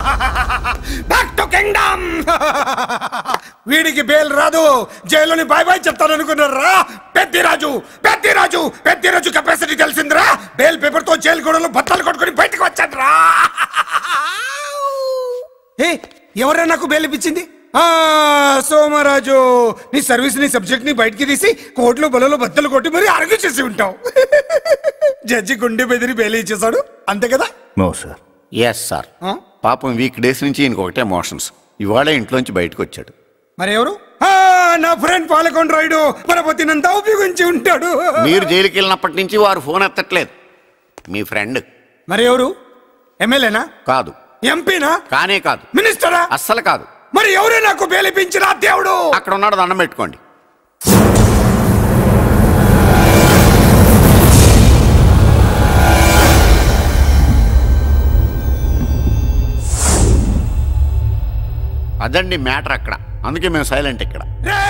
Back to kingdom వీడికి bail రాదు జైలుని బాయ్ బాయ్ చెప్తాను అనుకున్నారా పెద్దిరాజు పెద్దిరాజు పెద్దిరాజు కెపాసిటీ తెలిసిందిరా బెయిల్ పేపర్ తో జైలు గోడలు బట్టలు కొట్టుకుని బయటకు వచ్చాడ్రా ఏ ఎవరా నాకు బెయిల్ ఇప్పించింది ఆ సోమరాజు నీ సర్వీస్ నీ సబ్జెక్ట్ ని బయటికి తీసి కోట్లు బలలో బద్దలు కొట్టి మరి అరగు చేసి ఉంటావు జడ్జి గుండె బెదిరి బెయిల్ ఇచ్చేసాడు అంతే కదా నో సార్ ఎస్ సార్ పాపం వీక్ డేస్ నుంచి ఈయనకు ఒకటే మోషన్స్ ఇవాళ ఇంట్లోంచి బయటకు వచ్చాడు మరి ఎవరు ఆ, నా ఫ్రెండ్ పాలకొండ రాయుడు మన పొత్తినంతా ఉపయోగించి ఉంటాడు మీరు జైలుకి వెళ్ళినప్పటి నుంచి వారు ఫోన్ ఎత్తట్లేదు మీ ఫ్రెండ్ మరి ఎవరు ఎమ్మెల్యేనా కాదు ఎంపీనా కానే కాదు మినిస్టరా అస్సలు కాదు మరి ఎవరే నాకు బేలిపించిన దేవుడు అక్కడ ఉన్నాడు దండం పెట్టుకోండి అదండి మ్యాటర్ అక్కడ అందుకే మేము సైలెంట్ ఇక్కడ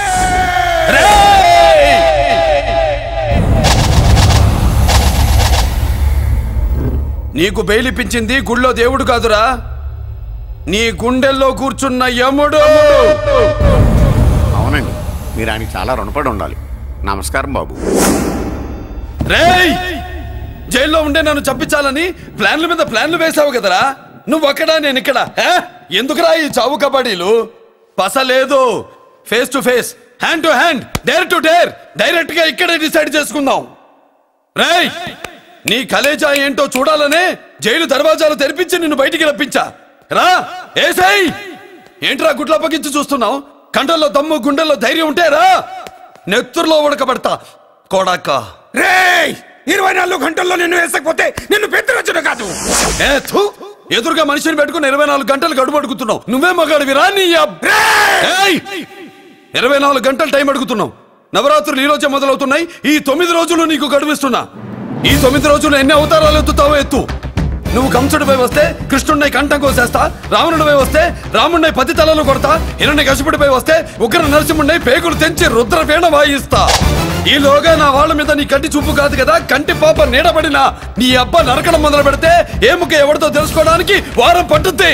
నీకు బెయిలిపించింది గుళ్ళో దేవుడు కాదురా నీ గుండెల్లో కూర్చున్న యముడు అవునండి మీరు ఆయనకి చాలా రుణపడి ఉండాలి నమస్కారం బాబు రేయ్ జైల్లో ఉండే నన్ను చంపించాలని ప్లాన్ల మీద ప్లాన్లు వేసావు కదరా నువ్వు అక్కడా నేను ఇక్కడ హే? ఎందుకురా ఈ చావు కబడ్డీలు పస లేదు face to face hand to hand dare to dare direct గా ఇక్కడే డిసైడ్ చేసుకుందాం రేయ్ నీ కలేజా ఏంటో చూడాలనే జైలు దర్వాజాలు తెరిపించి నిన్ను బయటికి రప్పించా రా ఏసై ఏంట్రా గుడ్ల పగించి చూస్తున్నావు కండల్లో దమ్ము గుండెల్లో ధైర్యం ఉంటే రా నెత్తురులో ఉడకబడతా కొడక రేయ్ ఇరవై నాలుగు గంటల్లో నిన్ను వేసకపోతే నిన్ను పెద్దరచ్చుడు కాదు ఏ థు, ఎదురుగా మనిషిని పెట్టుకుని ఇరవై నాలుగు గంటలు గడుపు అడుగుతున్నావు నువ్వే మగాడివి రా నీ అబ్- ఏయ్! ఇరవై నాలుగు గంటలు టైం అడుగుతున్నావు నవరాత్రులు ఈ రోజే మొదలవుతున్నాయి ఈ తొమ్మిది రోజులు నీకు గడువిస్తున్నా ఈ తొమ్మిది రోజులు ఎన్ని అవతారాలు ఎత్తుతావో ఎత్తు నువ్వు కంసుడిపై వస్తే కృష్ణుడిని కంఠం కోసేస్తా రావణుడిపై వస్తే రాముడిని పది తలలు కొడతా హిరణ్య కశిపుడిపై వస్తే ఉగ్ర నరసింహుడిని పేగులు తెంచి రుద్రపీణ వాయిస్తా ఈలోగా నా వాళ్ళ మీద నీ కంటి చూపు కాదు కదా కంటి పాప నీడబడిన నీ అబ్బ నరకడం మొదలు పెడితే ఏముక ఎవరితో తెలుసుకోవడానికి వారం పట్టుద్ది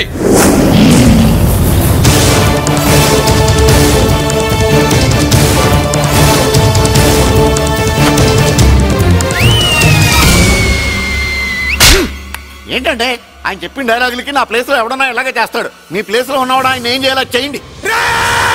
ఏంటంటే ఆయన చెప్పిన డైలాగులకి నా ప్లేస్ లో ఎవడన్నా ఇలాగే చేస్తాడు మీ ప్లేస్ లో ఉన్నవాడు ఆయన ఏం చేయాలో చేయండి రేయ్!